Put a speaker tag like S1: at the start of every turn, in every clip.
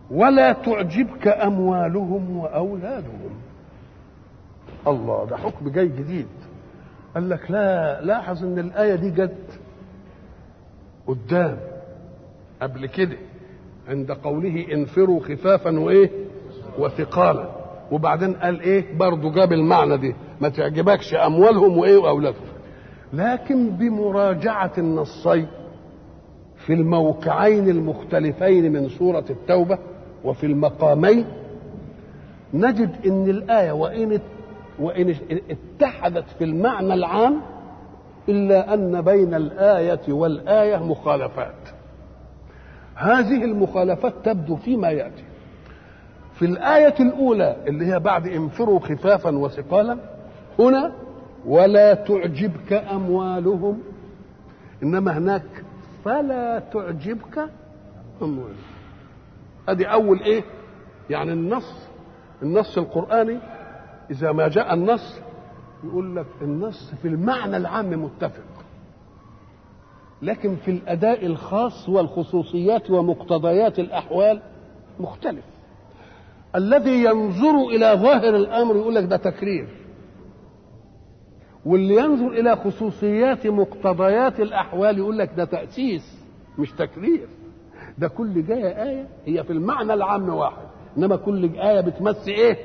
S1: ولا تعجبك أموالهم وأولادهم الله ده حكم جاي جديد قال لك لا لاحظ ان الآية دي جت قدام قبل كده عند قوله انفروا خفافا وايه وثقالا وبعدين قال ايه برضه جاب المعنى دي ما تعجبكش اموالهم وايه واولادهم لكن بمراجعه النصين في الموقعين المختلفين من سوره التوبه وفي المقامين نجد ان الايه وان وان اتحدت في المعنى العام الا ان بين الايه والايه مخالفات هذه المخالفات تبدو فيما ياتي في الآية الأولى اللي هي بعد انفروا خفافا وثقالا هنا ولا تعجبك أموالهم إنما هناك فلا تعجبك أموالهم أدي أول إيه يعني النص النص القرآني إذا ما جاء النص يقول لك النص في المعنى العام متفق لكن في الأداء الخاص والخصوصيات ومقتضيات الأحوال مختلف الذي ينظر الى ظاهر الامر يقول لك ده تكرير واللي ينظر الى خصوصيات مقتضيات الاحوال يقول لك ده تاسيس مش تكرير ده كل جايه ايه هي في المعنى العام واحد انما كل ايه بتمس ايه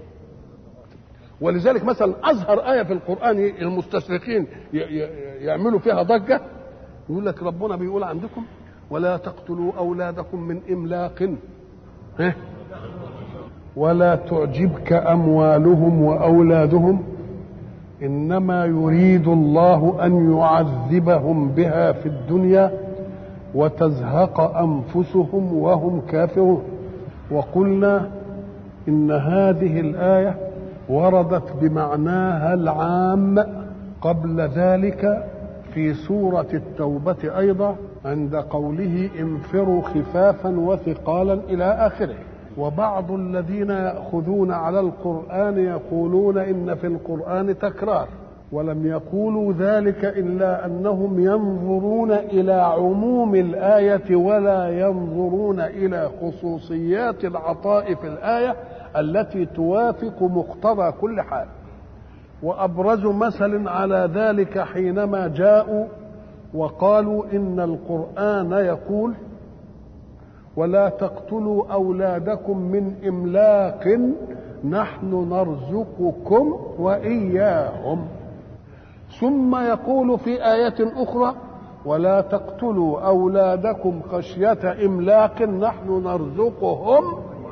S1: ولذلك مثلا اظهر ايه في القران المستشرقين يعملوا فيها ضجه يقول لك ربنا بيقول عندكم ولا تقتلوا اولادكم من املاق ها ولا تعجبك اموالهم واولادهم انما يريد الله ان يعذبهم بها في الدنيا وتزهق انفسهم وهم كافرون وقلنا ان هذه الايه وردت بمعناها العام قبل ذلك في سوره التوبه ايضا عند قوله انفروا خفافا وثقالا الى اخره وبعض الذين ياخذون على القران يقولون ان في القران تكرار ولم يقولوا ذلك الا انهم ينظرون الى عموم الايه ولا ينظرون الى خصوصيات العطاء في الايه التي توافق مقتضى كل حال وابرز مثل على ذلك حينما جاءوا وقالوا ان القران يقول ولا تقتلوا اولادكم من املاق نحن نرزقكم واياهم ثم يقول في ايه اخرى ولا تقتلوا اولادكم خشيه املاق نحن نرزقهم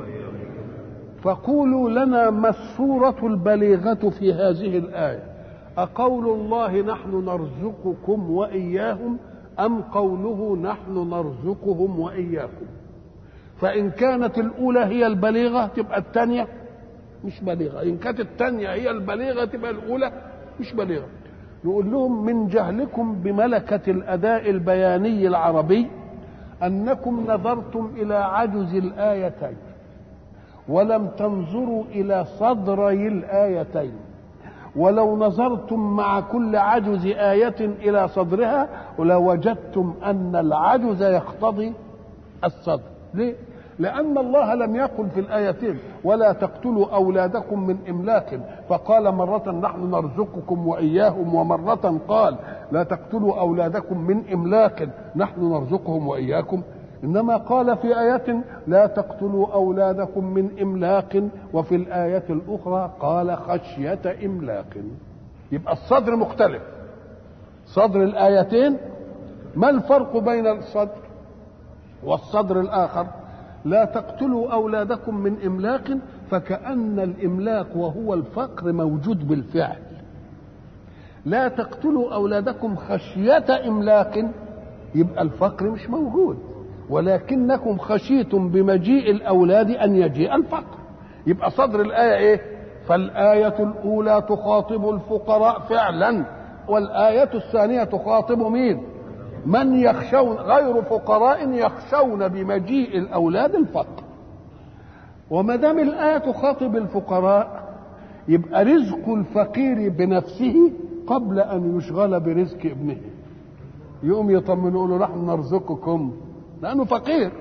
S1: فقولوا لنا ما الصوره البليغه في هذه الايه اقول الله نحن نرزقكم واياهم ام قوله نحن نرزقهم واياكم فإن كانت الأولى هي البليغة تبقى الثانية مش بليغة إن كانت الثانية هي البليغة تبقى الأولى مش بليغة نقول لهم من جهلكم بملكة الأداء البياني العربي أنكم نظرتم إلى عجز الآيتين ولم تنظروا إلى صدري الآيتين ولو نظرتم مع كل عجز آية إلى صدرها لوجدتم أن العجز يقتضي الصدر ليه؟ لأن الله لم يقل في الآيتين ولا تقتلوا أولادكم من إملاق فقال مرة نحن نرزقكم وإياهم ومرة قال لا تقتلوا أولادكم من إملاق نحن نرزقهم وإياكم إنما قال في آية لا تقتلوا أولادكم من إملاق وفي الآية الأخرى قال خشية إملاق يبقى الصدر مختلف صدر الآيتين ما الفرق بين الصدر والصدر الآخر لا تقتلوا أولادكم من إملاق فكأن الإملاق وهو الفقر موجود بالفعل لا تقتلوا أولادكم خشية إملاق يبقى الفقر مش موجود ولكنكم خشيتم بمجيء الأولاد أن يجيء الفقر يبقى صدر الآية إيه فالآية الأولى تخاطب الفقراء فعلا والآية الثانية تخاطب مين من يخشون غير فقراء يخشون بمجيء الاولاد الفقر وما دام الايه تخاطب الفقراء يبقى رزق الفقير بنفسه قبل ان يشغل برزق ابنه يقوم يطمنوا له نحن نرزقكم لانه فقير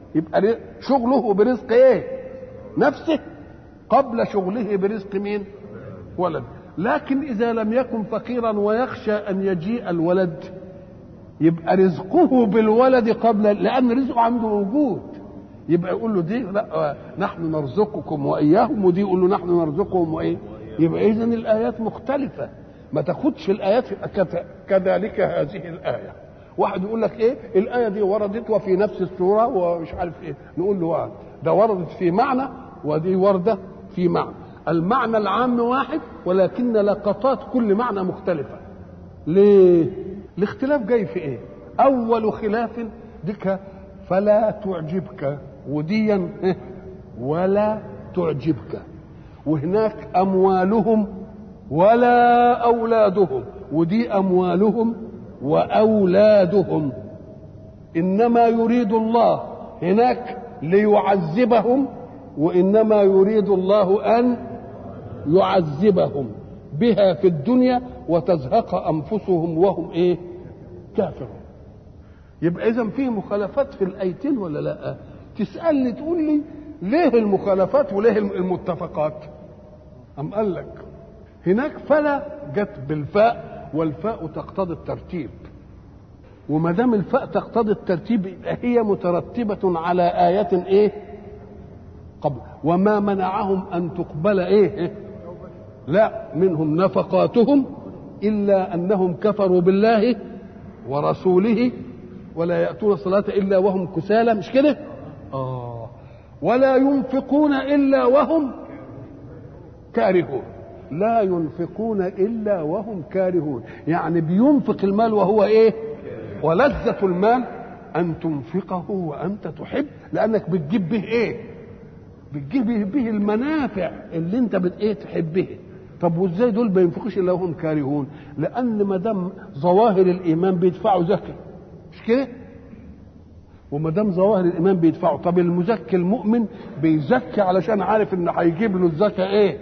S1: يبقى شغله برزق ايه نفسه قبل شغله برزق مين ولد لكن اذا لم يكن فقيرا ويخشى ان يجيء الولد يبقى رزقه بالولد قبل لان رزقه عنده موجود يبقى يقول له دي لا نحن نرزقكم واياهم ودي يقول له نحن نرزقهم وايه يبقى اذا الايات مختلفه ما تاخدش الايات كذلك هذه الايه واحد يقول لك ايه الايه دي وردت وفي نفس السوره ومش عارف ايه نقول له ده وردت في معنى ودي ورده في معنى المعنى العام واحد ولكن لقطات كل معنى مختلفه ليه الاختلاف جاي في ايه اول خلاف ديك فلا تعجبك وديا ولا تعجبك وهناك اموالهم ولا اولادهم ودي اموالهم واولادهم انما يريد الله هناك ليعذبهم وانما يريد الله ان يعذبهم بها في الدنيا وتزهق انفسهم وهم ايه كافرون يبقى اذا في مخالفات في الايتين ولا لا تسالني تقول لي ليه المخالفات وليه المتفقات ام قال لك هناك فلا جت بالفاء والفاء تقتضي الترتيب وما دام الفاء تقتضي الترتيب يبقى هي مترتبة على آية إيه؟ قبل وما منعهم أن تقبل إيه؟ لا منهم نفقاتهم إلا أنهم كفروا بالله ورسوله ولا يأتون الصلاة إلا وهم كسالى مش كده؟ آه ولا ينفقون إلا وهم كارهون لا ينفقون الا وهم كارهون يعني بينفق المال وهو ايه ولذة المال ان تنفقه وانت تحب لانك بتجيب به ايه بتجيب به المنافع اللي انت بت ايه تحبها طب وازاي دول ما ينفقوش الا وهم كارهون لان ما دام ظواهر الايمان بيدفعوا زكاه مش كده وما دام ظواهر الايمان بيدفعوا طب المزكي المؤمن بيزكي علشان عارف ان هيجيب له الزكاه ايه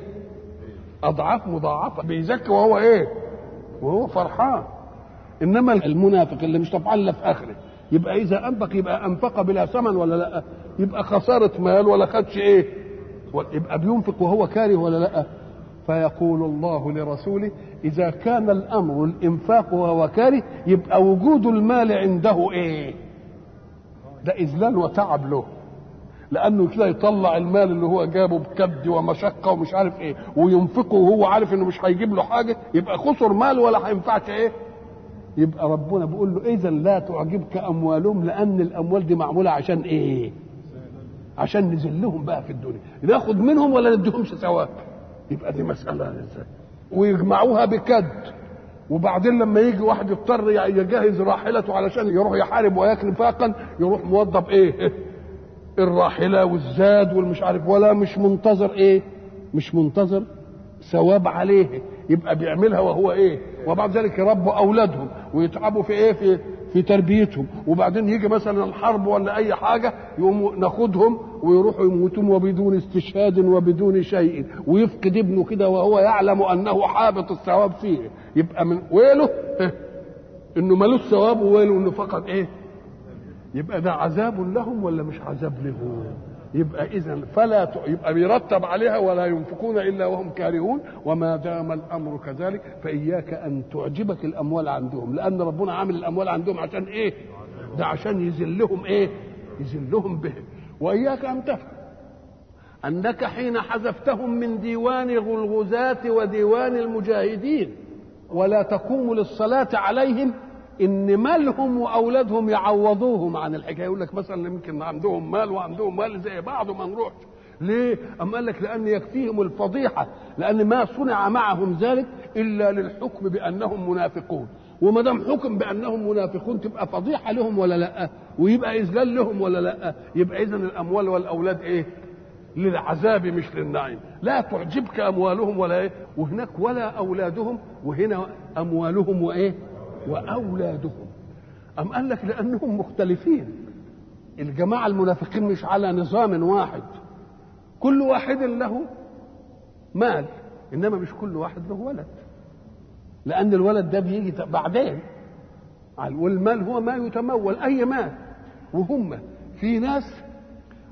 S1: اضعاف مضاعفه بيزكي وهو ايه وهو فرحان انما المنافق اللي مش طبعا لا في اخره يبقى اذا انفق يبقى انفق بلا ثمن ولا لا يبقى خساره مال ولا خدش ايه يبقى بينفق وهو كاره ولا لا فيقول الله لرسوله اذا كان الامر الانفاق وهو كاره يبقى وجود المال عنده ايه ده اذلال وتعب له لانه كده يطلع المال اللي هو جابه بكد ومشقه ومش عارف ايه وينفقه وهو عارف انه مش هيجيب له حاجه يبقى خسر مال ولا هينفعش ايه يبقى ربنا بيقول له اذا لا تعجبك اموالهم لان الاموال دي معموله عشان ايه عشان نذلهم بقى في الدنيا ناخد منهم ولا نديهمش ثواب يبقى دي مساله ازاي ويجمعوها بكد وبعدين لما يجي واحد يضطر يجهز راحلته علشان يروح يحارب وياكل فاقا يروح موظف ايه الراحله والزاد والمش عارف ولا مش منتظر ايه مش منتظر ثواب عليه يبقى بيعملها وهو ايه وبعد ذلك يربوا اولادهم ويتعبوا في ايه في في تربيتهم وبعدين يجي مثلا الحرب ولا اي حاجه يقوموا ناخدهم ويروحوا يموتون وبدون استشهاد وبدون شيء ويفقد ابنه كده وهو يعلم انه حابط الثواب فيه يبقى من ويله انه ملوش ثواب وويله انه فقد ايه يبقى ده عذاب لهم ولا مش عذاب لهم يبقى اذا فلا ت... يبقى بيرتب عليها ولا ينفقون الا وهم كارهون وما دام الامر كذلك فاياك ان تعجبك الاموال عندهم لان ربنا عامل الاموال عندهم عشان ايه ده عشان يذلهم ايه يذلهم به واياك ان تفهم انك حين حذفتهم من ديوان الغزاة وديوان المجاهدين ولا تقوم للصلاة عليهم ان مالهم واولادهم يعوضوهم عن الحكايه يقول لك مثلا يمكن عندهم مال وعندهم مال زي بعض وما نروحش ليه؟ أم قال لك لأن يكفيهم الفضيحة لأن ما صنع معهم ذلك إلا للحكم بأنهم منافقون وما دام حكم بأنهم منافقون تبقى فضيحة لهم ولا لأ ويبقى إذلال لهم ولا لأ يبقى إذا الأموال والأولاد إيه للعذاب مش للنعيم لا تعجبك أموالهم ولا إيه وهناك ولا أولادهم وهنا أموالهم وإيه واولادهم ام قال لك لانهم مختلفين الجماعه المنافقين مش على نظام واحد كل واحد له مال انما مش كل واحد له ولد لان الولد ده بيجي بعدين والمال هو ما يتمول اي مال وهم في ناس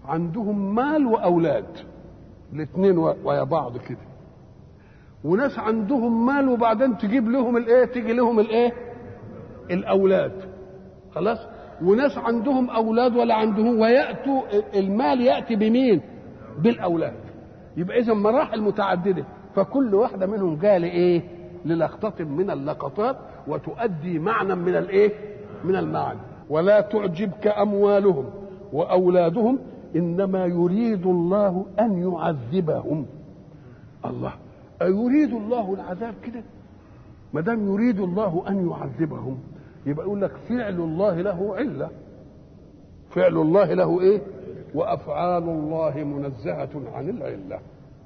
S1: عندهم مال واولاد الاثنين ويا بعض كده وناس عندهم مال وبعدين تجيب لهم الايه تيجي لهم الايه الاولاد خلاص وناس عندهم اولاد ولا عندهم وياتوا المال ياتي بمين بالاولاد يبقى اذا مراحل متعدده فكل واحده منهم جايه لايه للقطه من اللقطات وتؤدي معنى من الايه من المعاني ولا تعجبك اموالهم واولادهم انما يريد الله ان يعذبهم الله أيريد الله العذاب كده ما دام يريد الله ان يعذبهم يبقى يقول لك فعل الله له عله فعل الله له ايه وافعال الله منزهه عن العله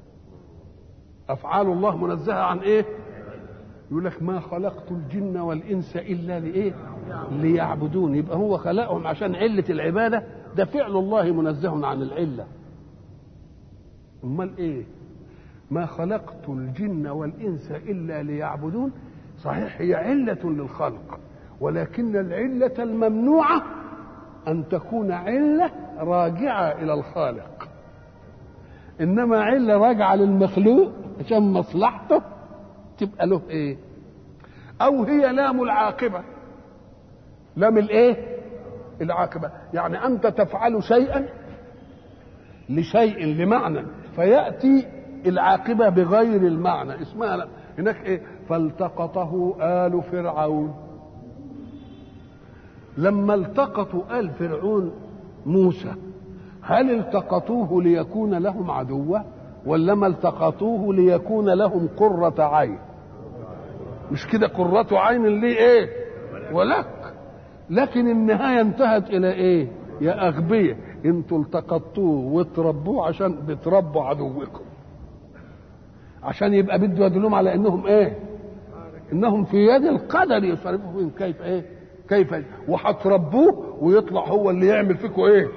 S1: افعال الله منزهه عن ايه يقول لك ما خلقت الجن والانس الا لايه ليعبدون يبقى هو خلقهم عشان عله العباده ده فعل الله منزه عن العله امال ايه ما خلقت الجن والانس الا ليعبدون صحيح هي عله للخلق ولكن العله الممنوعه ان تكون عله راجعه الى الخالق انما عله راجعه للمخلوق عشان مصلحته تبقى له ايه او هي لام العاقبه لام الايه العاقبه يعني انت تفعل شيئا لشيء لمعنى فياتي العاقبه بغير المعنى اسمها لا. هناك ايه فالتقطه ال فرعون لما التقطوا ال فرعون موسى هل التقطوه ليكون لهم عدوا ولا ما التقطوه ليكون لهم قرة عين مش كده قرة عين ليه ايه ولك لكن النهاية انتهت الى ايه يا اغبياء انتوا التقطوه وتربوه عشان بتربوا عدوكم عشان يبقى بده يدلهم على انهم ايه انهم في يد القدر يصرفهم كيف ايه كيف وهتربوه ويطلع هو اللي يعمل فيكم ايه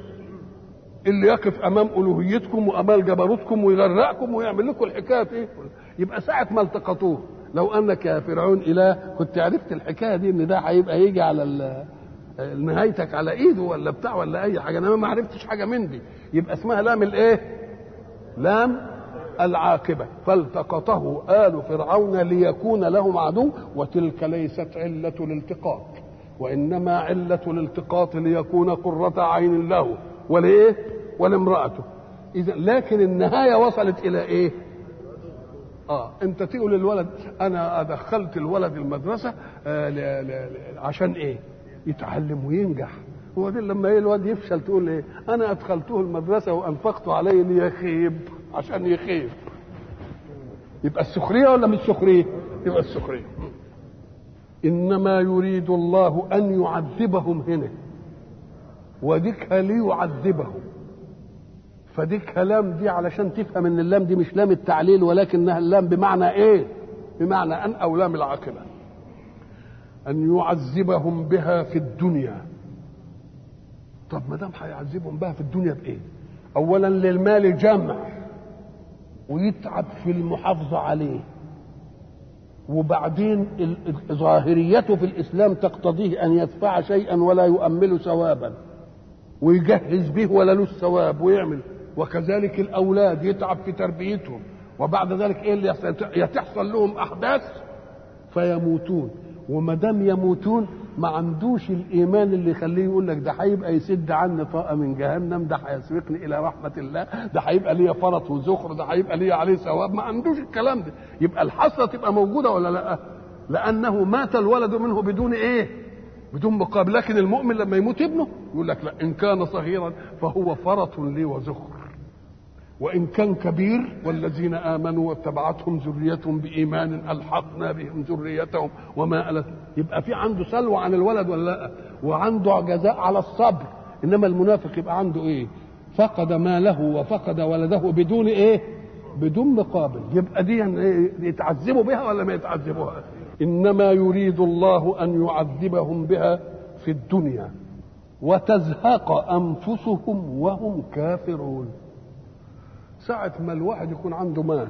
S1: اللي يقف امام الوهيتكم وامام جبروتكم ويغرقكم ويعمل لكم الحكايه ايه يبقى ساعه ما التقطوه لو انك يا فرعون اله كنت عرفت الحكايه دي ان ده هيبقى يجي على نهايتك على ايده ولا بتاع ولا اي حاجه انا ما عرفتش حاجه من دي يبقى اسمها لام الايه لام العاقبه فالتقطه ال فرعون ليكون لهم عدو وتلك ليست عله الالتقاط وانما عله الالتقاط ليكون قره عين له ولايه ولامراته اذا لكن النهايه وصلت الى ايه اه انت تقول للولد انا ادخلت الولد المدرسه آه ل... ل... عشان ايه يتعلم وينجح هو ده لما ايه الواد يفشل تقول ايه انا ادخلته المدرسه وانفقت عليه ليخيب عشان يخيب يبقى السخريه ولا مش سخريه يبقى السخريه انما يريد الله ان يعذبهم هنا وديك ليعذبهم فديك لام دي علشان تفهم ان اللام دي مش لام التعليل ولكنها اللام بمعنى ايه بمعنى ان او لام العاقبه ان يعذبهم بها في الدنيا طب ما دام هيعذبهم بها في الدنيا بايه اولا للمال جمع ويتعب في المحافظه عليه وبعدين ظاهريته في الاسلام تقتضيه ان يدفع شيئا ولا يؤمل ثوابا ويجهز به ولا له الثواب ويعمل وكذلك الاولاد يتعب في تربيتهم وبعد ذلك ايه اللي يحصل يتحصل لهم احداث فيموتون وما دام يموتون ما عندوش الايمان اللي يخليه يقول لك ده هيبقى يسد عني طاقه من جهنم ده هيسبقني الى رحمه الله ده هيبقى ليا فرط وزخر ده هيبقى ليا عليه ثواب ما عندوش الكلام ده يبقى الحسره تبقى موجوده ولا لا لانه مات الولد منه بدون ايه بدون مقابل لكن المؤمن لما يموت ابنه يقول لك لا ان كان صغيرا فهو فرط لي وزخر وان كان كبير والذين امنوا واتبعتهم ذريتهم بايمان الحقنا بهم ذريتهم وما ألت يبقى في عنده سلوى عن الولد ولا لا وعنده جزاء على الصبر انما المنافق يبقى عنده ايه فقد ماله وفقد ولده بدون ايه بدون مقابل يبقى دي يتعذبوا بها ولا ما يتعذبوها انما يريد الله ان يعذبهم بها في الدنيا وتزهق انفسهم وهم كافرون ساعة ما الواحد يكون عنده مال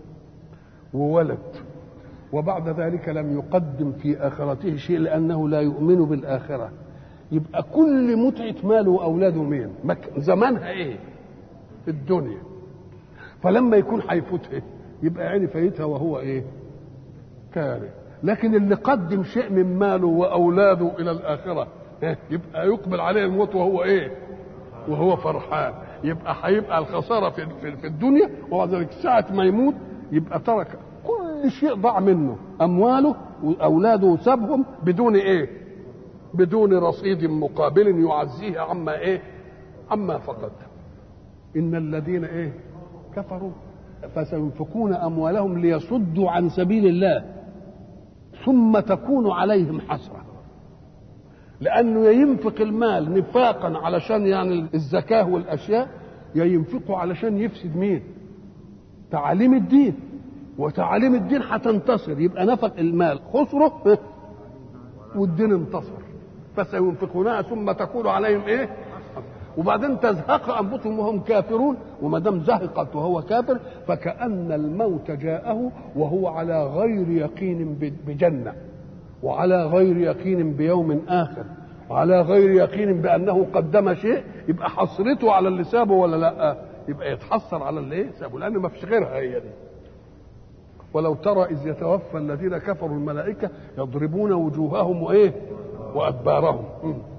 S1: وولد وبعد ذلك لم يقدم في آخرته شيء لأنه لا يؤمن بالآخرة يبقى كل متعة ماله وأولاده مين مك... زمانها إيه الدنيا فلما يكون هيفوتها يبقى يعني فايتها وهو إيه كاره لكن اللي قدم شيء من ماله وأولاده إلى الآخرة يبقى يقبل عليه الموت وهو إيه وهو فرحان يبقى هيبقى الخسارة في, في, في الدنيا وبعد ذلك ساعة ما يموت يبقى ترك كل شيء ضاع منه أمواله وأولاده سابهم بدون إيه بدون رصيد مقابل يعزيه عما ايه عما فقد ان الذين ايه كفروا فسينفقون اموالهم ليصدوا عن سبيل الله ثم تكون عليهم حسره لانه ينفق المال نفاقا علشان يعني الزكاه والاشياء يا ينفقه علشان يفسد مين تعاليم الدين وتعاليم الدين هتنتصر يبقى نفق المال خسره والدين انتصر فسينفقونها ثم تكون عليهم ايه وبعدين تزهق انفسهم وهم كافرون وما دام زهقت وهو كافر فكأن الموت جاءه وهو على غير يقين بجنة وعلى غير يقين بيوم آخر وعلى غير يقين بأنه قدم شيء يبقى حسرته على اللي سابه ولا لا يبقى يتحسر على اللي ايه سابه لأنه ما فيش غيرها هي دي ولو ترى إذ يتوفى الذين كفروا الملائكة يضربون وجوههم وإيه وأدبارهم